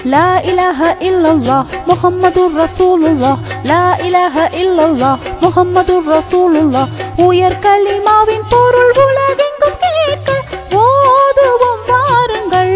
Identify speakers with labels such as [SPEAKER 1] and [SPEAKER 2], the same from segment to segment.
[SPEAKER 1] லா இலாஹ இல்லல்லாஹ் முஹம்மதுர் ரசூலுல்லாஹ் லா இலாஹ இல்லல்லாஹ் முஹம்மதுர் ரசூலுல்லாஹ் உயர் கலிமாவின் பொருள் உலகெங்கும் கேட்க ஓதுவோம் வாருங்கள்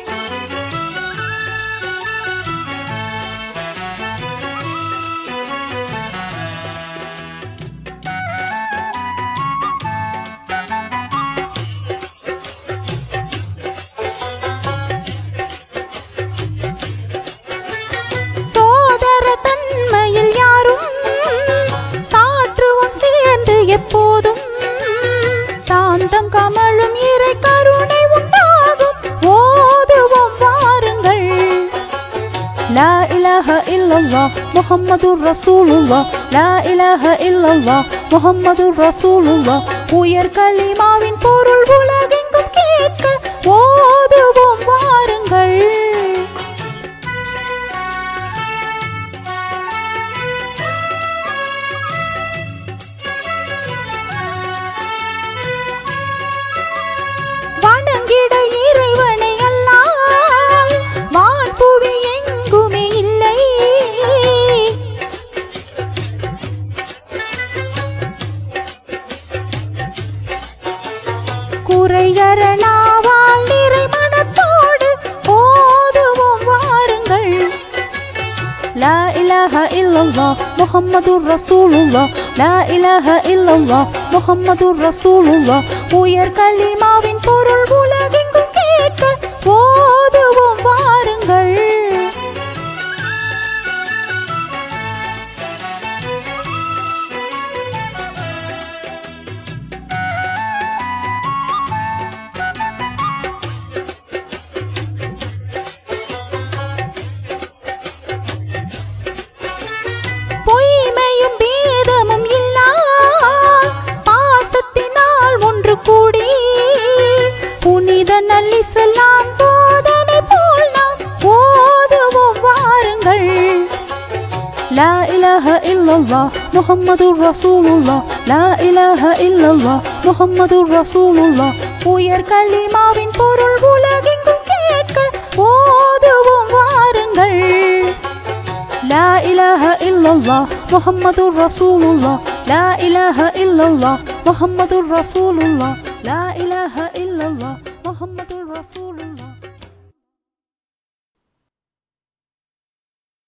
[SPEAKER 1] சோதர தன்மையில் யாரும் சாற்றுவோம் சேர்ந்து எப்போதும் சாந்தம் கமழும் இறை கருணை உண்டாகும் ஓதுவோம் வாருங்கள் லா இலாஹ இல்லல்லாஹ் முஹம்மதுர் ரசூலுல்லாஹ் லா இலாஹ இல்லல்லாஹ் முஹம்மதுர் ரசூலுல்லாஹ் உயர் கலிமாவின் பொருள் உலகெங்கும் கேட்க ஓதுவோம் வாருங்கள் வணங்கிட இறைவனை அல்லால் வான் புவி எங்குமே இல்லை குறைகரணாவால் நிறை மனத்தோடு ஓதுவோம் வாருங்கள் லா இலாஹ இல்லல்லாஹ் முஹம்மதுர் ரசூலுல்லாஹ் லா இலாஹ இல்லல்லாஹ் முஹம்மதுர் ரசூலுல்லாஹ் உயர் கலிமாவின் பொருள் உலகெங்கும் கேட்க ஓதுவோம் வாருங்கள் பொய்மையும் பேதமும் இல்லா பாசத்தினால் ஒன்று கூடி புனித நல்லிசலாம் போதனை போல் நாம் ஓதுவோம் வாருங்கள் லா இலாஹ இல்லல்லாஹ் முஹம்மதுர் ரசூலுல்லாஹ் லா இலாஹ இல்லல்லாஹ் முஹம்மதுர் ரசூலுல்லாஹ் உயர் கலிமாவின் பொருள் உலகெங்கும் கேட்க ஓதுவோம் வாருங்கள் لا إله إلا الله محمد رسول الله لا إله إلا الله محمد رسول الله لا إله إلا الله